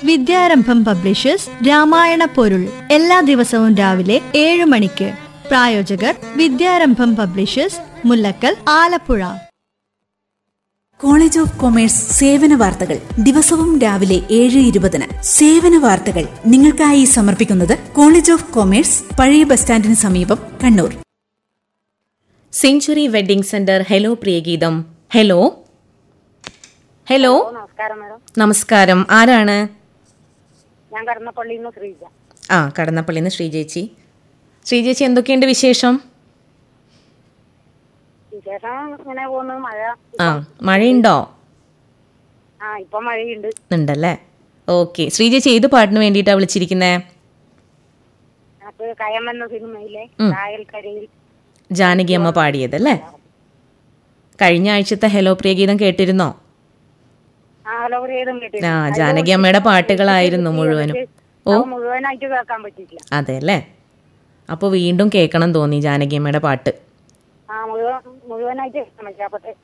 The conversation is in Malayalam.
വിദ്യാരംഭം പബ്ലിഷേഴ്സ് രാമായണ പൊരുൾ എല്ലാ ദിവസവും രാവിലെ ഏഴ് മണിക്ക് പ്രായോജകർ Vidyarambham publishers Mullakkal Alappuzha college of commerce സേവന വാർത്തകൾ ദിവസവും രാവിലെ ഏഴ് ഇരുപതിന് സേവന വാർത്തകൾ നിങ്ങൾക്കായി സമർപ്പിക്കുന്നത് കോളേജ് ഓഫ് കൊമേഴ്സ് പഴയ ബസ് സ്റ്റാൻഡിന് സമീപം Kannur century wedding centre hello Priyageetham hello hello നമസ്കാരം മാഡം നമസ്കാരം ആരാണ് ഞാൻ കടന്നപ്പള്ളിയിൽ നിന്ന് ശ്രീജ ആ കടന്നപ്പള്ളിന്ന് ശ്രീജേച്ചി ശ്രീജേച്ചി എന്തൊക്കെയുണ്ട് വിശേഷം വിശേഷം ഇങ്ങനെ പോകുന്നു മഴ ആ മഴയുണ്ടോ ആ ഇപ്പൊ മഴയുണ്ട് ഉണ്ടല്ലേ ഓക്കെ ശ്രീജേച്ചി ഏത് പാട്ടിന് വേണ്ടിയിട്ടാണ് വിളിച്ചിരിക്കുന്നത് അപ്പൊ കയം എന്ന സിനിമയിലെ കായൽക്കരയിൽ ജാനകി അമ്മ പാടിയതല്ലേ കഴിഞ്ഞ ആഴ്ചത്തെ ഹലോ പ്രിയഗീതം കേട്ടിരുന്നോ ആ ഹലോ പ്രിയതും കേട്ടിരുന്നു. ആ അതില് ജാനകി അമ്മയുടെ പാട്ടുകളായിരുന്നു മുഴുവനും ഓ അത് മുഴുവനായിട്ട് കേൾക്കാൻ പറ്റിയില്ല അതെ അല്ലേ അപ്പോൾ വീണ്ടും കേൾക്കണം തോന്നി ജാനകി അമ്മയുടെ പാട്ട് ആ മുഴുവൻ മുഴുവനായിട്ട് കേൾക്കാൻ പറ്റില്ല അപ്പത്തെ